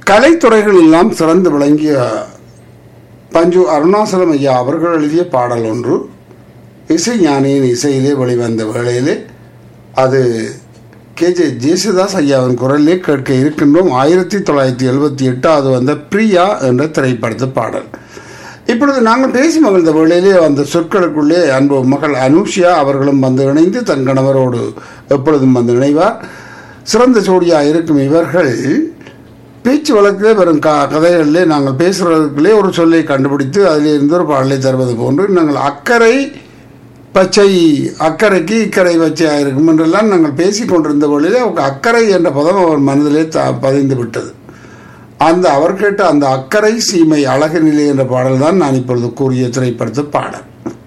கலைத்துறைகள் எல்லாம் சிறந்து விளங்கிய பஞ்சு அருணாசலம் ஐயா அவர்கள் எழுதிய பாடல் ஒன்று இசை ஞானியின் இசையிலே வெளிவந்த வேளையிலே அது கே ஜே ஜேசுதாஸ் ஐயாவின் குரலிலே கேட்க இருக்கின்றோம் ஆயிரத்தி தொள்ளாயிரத்தி எழுபத்தி எட்டாவது வந்த பிரியா என்ற திரைப்படத்து பாடல் இப்பொழுது நாங்கள் பேசி மகிழ்ந்த வேளையிலே அந்த சொற்களுக்குள்ளே அன்பு மகள் அனுஷியா அவர்களும் வந்து இணைந்து தன் கணவரோடு எப்பொழுதும் வந்து இணைவார் சிறந்த ஜோடியாக இருக்கும் இவர்கள் பேச்சு வழக்கிலே வரும் க கதைகளிலே நாங்கள் பேசுகிறதுக்குள்ளே ஒரு சொல்லை கண்டுபிடித்து அதிலே இருந்து ஒரு பாடலை தருவது போன்று நாங்கள் அக்கறை பச்சை அக்கறைக்கு இக்கரை பச்சையாக இருக்கும் என்றெல்லாம் நாங்கள் பேசி கொண்டிருந்த பொழுதே அக்கறை என்ற பதம் அவர் மனதிலே த பதிந்து விட்டது அந்த அவர் கேட்ட அந்த அக்கறை சீமை அழகு நிலை என்ற பாடல் தான் நான் இப்பொழுது கூறிய திரைப்படத்து பாடல்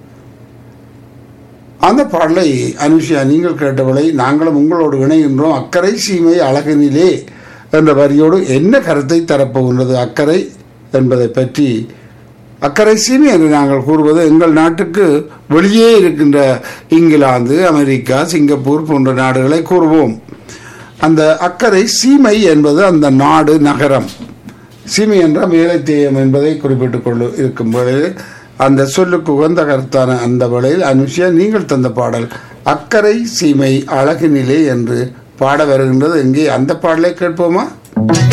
அந்த பாடலை அனுஷியா நீங்கள் கேட்டவளை நாங்களும் உங்களோடு இணைகின்றோம் அக்கறை சீமை அழகு நிலே என்ற வரியோடு என்ன கருத்தை தரப்போகின்றது அக்கறை என்பதை பற்றி அக்கறை சீமை என்று நாங்கள் கூறுவது எங்கள் நாட்டுக்கு வெளியே இருக்கின்ற இங்கிலாந்து அமெரிக்கா சிங்கப்பூர் போன்ற நாடுகளை கூறுவோம் அந்த அக்கறை சீமை என்பது அந்த நாடு நகரம் சீமை என்ற மேலைத்தேயம் என்பதை குறிப்பிட்டுக் கொண்டு இருக்கும் வேளையில் அந்த சொல்லுக்கு உகந்த கருத்தான அந்த வேளையில் அனுஷியா நீங்கள் தந்த பாடல் அக்கறை சீமை அழகு நிலை என்று பாட வருகின்றது எங்கே அந்த பாடலை கேட்போமா